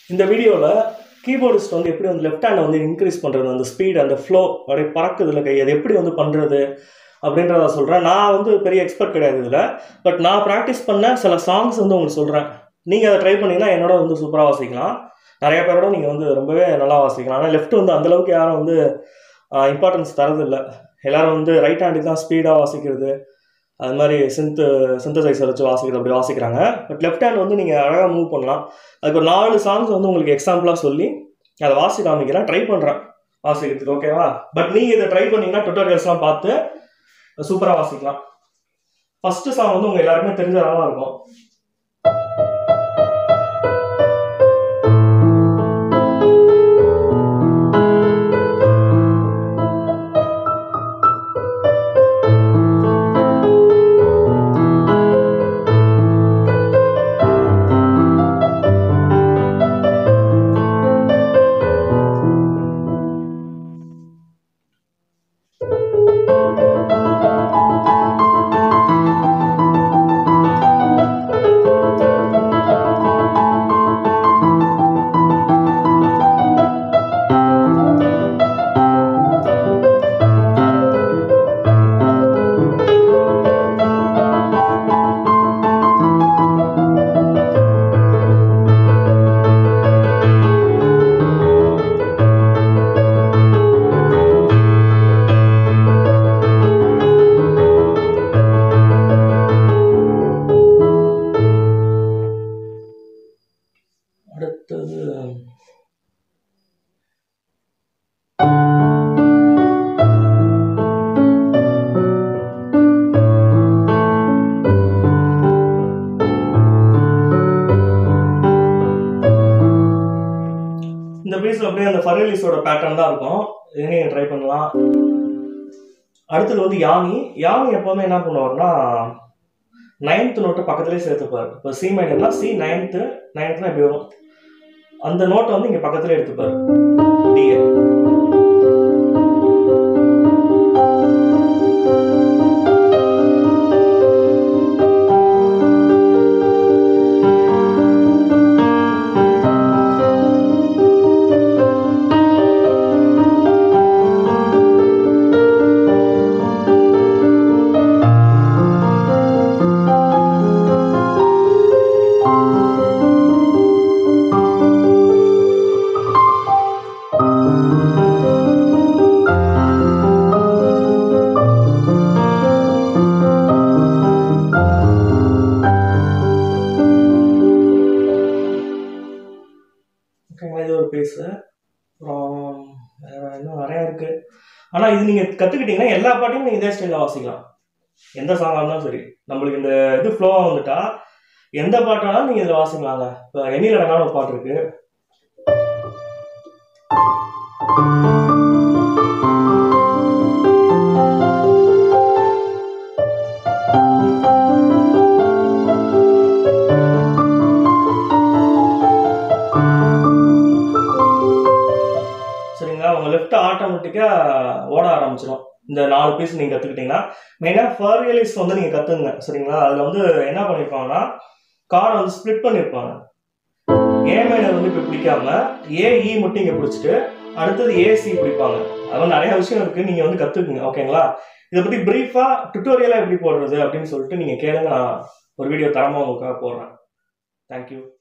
இந்த வீடியோவில் கீபோர்டிஸ்ட் வந்து எப்படி வந்து லெஃப்ட் ஹேண்டை வந்து இன்க்ரீஸ் பண்ணுறது அந்த ஸ்பீட் அந்த ஃப்ளோ அப்படியே பறக்குதுல கை அது எப்படி வந்து பண்ணுறது அப்படின்றத சொல்கிறேன் நான் வந்து பெரிய எக்ஸ்பர்ட் கிடையாது இதில் பட் நான் ப்ராக்டிஸ் பண்ண சில சாங்ஸ் வந்து உங்களுக்கு சொல்கிறேன் நீங்கள் அதை ட்ரை பண்ணிங்கன்னா என்னோட வந்து சூப்பராக வாசிக்கலாம் நிறைய பேரோட நீங்கள் வந்து ரொம்பவே நல்லா வாசிக்கலாம் ஆனால் லெஃப்ட் வந்து அந்தளவுக்கு யாரும் வந்து இம்பார்ட்டன்ஸ் தரதில்லை எல்லாரும் வந்து ரைட் ஹேண்டுக்கு தான் ஸ்பீடாக வாசிக்கிறது அது மாதிரி சிந்து சிந்தசைசர் வச்சு வாசிக்கிறது அப்படி வாசிக்கிறாங்க பட் லெஃப்ட் ஹேண்ட் வந்து நீங்கள் அழகாக மூவ் பண்ணலாம் அதுக்கு ஒரு நாலு சாங்ஸ் வந்து உங்களுக்கு எக்ஸாம்பிளாக சொல்லி அதை வாசி காமிக்கிறேன் ட்ரை பண்ணுறேன் வாசிக்கிறதுக்கு ஓகேவா பட் நீங்கள் இதை ட்ரை பண்ணீங்கன்னா டுட்டோரியல்ஸ்லாம் பார்த்து சூப்பராக வாசிக்கலாம் ஃபஸ்ட்டு சாங் வந்து உங்கள் எல்லாருக்குமே தெரிஞ்சதாக இருக்கும் அடுத்தது இந்த பீஸ்ல அப்படியே அந்த ஃபர்லிஸோட பேட்டர்ன் தான் இருக்கும் இதையும் நீங்கள் ட்ரை பண்ணலாம் அடுத்தது வந்து யானி யானி எப்போவுமே என்ன பண்ணுவார்னா நைன்த் நோட்டை பக்கத்துலேயே சேர்த்துப்பார் இப்போ சி மைனர்னா சி நைன்த்து நைன்த்னா எப்படி வரும் அந்த நோட்டை வந்து இங்கே பக்கத்துலேயே எடுத்துப்பார் டிஏ ஓகேங்களா இது ஒரு பேஸு அப்புறம் வேற இன்னும் நிறையா இருக்கு ஆனால் இது நீங்கள் கற்றுக்கிட்டீங்கன்னா எல்லா பாட்டையும் நீங்கள் இதே ஸ்டைலில் வாசிக்கலாம் எந்த சாங்காக இருந்தாலும் சரி நம்மளுக்கு இந்த இது ஃப்ளோவாக வந்துட்டா எந்த பாட்டாலும் நீங்கள் இதில் வாசிக்கலாங்க இப்போ எண்ணில் வேணாலும் ஒரு பாட்டு இருக்கு சரிங்களா உங்க லெஃப்ட் ஆட்டோமேட்டிக்காக ஓட ஆரம்பிச்சிடும் இந்த நாலு பீஸ் நீங்கள் கற்றுக்கிட்டீங்கன்னா மெயினாக ஃபர்ரியலிஸ்ட் வந்து நீங்கள் கற்றுங்க சரிங்களா அதில் வந்து என்ன பண்ணியிருப்பாங்கன்னா கார்டை வந்து ஸ்ப்ளிட் பண்ணியிருப்பாங்க ஏ மைனர் வந்து இப்போ பிடிக்காம ஏஇ மட்டும் இங்கே பிடிச்சிட்டு அடுத்தது ஏசி பிடிப்பாங்க அது மாதிரி நிறைய விஷயம் இருக்குது நீங்கள் வந்து கற்றுக்குங்க ஓகேங்களா இதை பற்றி ப்ரீஃபாக டுட்டோரியலாக எப்படி போடுறது அப்படின்னு சொல்லிட்டு நீங்கள் கேளுங்க நான் ஒரு வீடியோ தரமாக உங்களுக்காக போடுறேன் தேங்க்யூ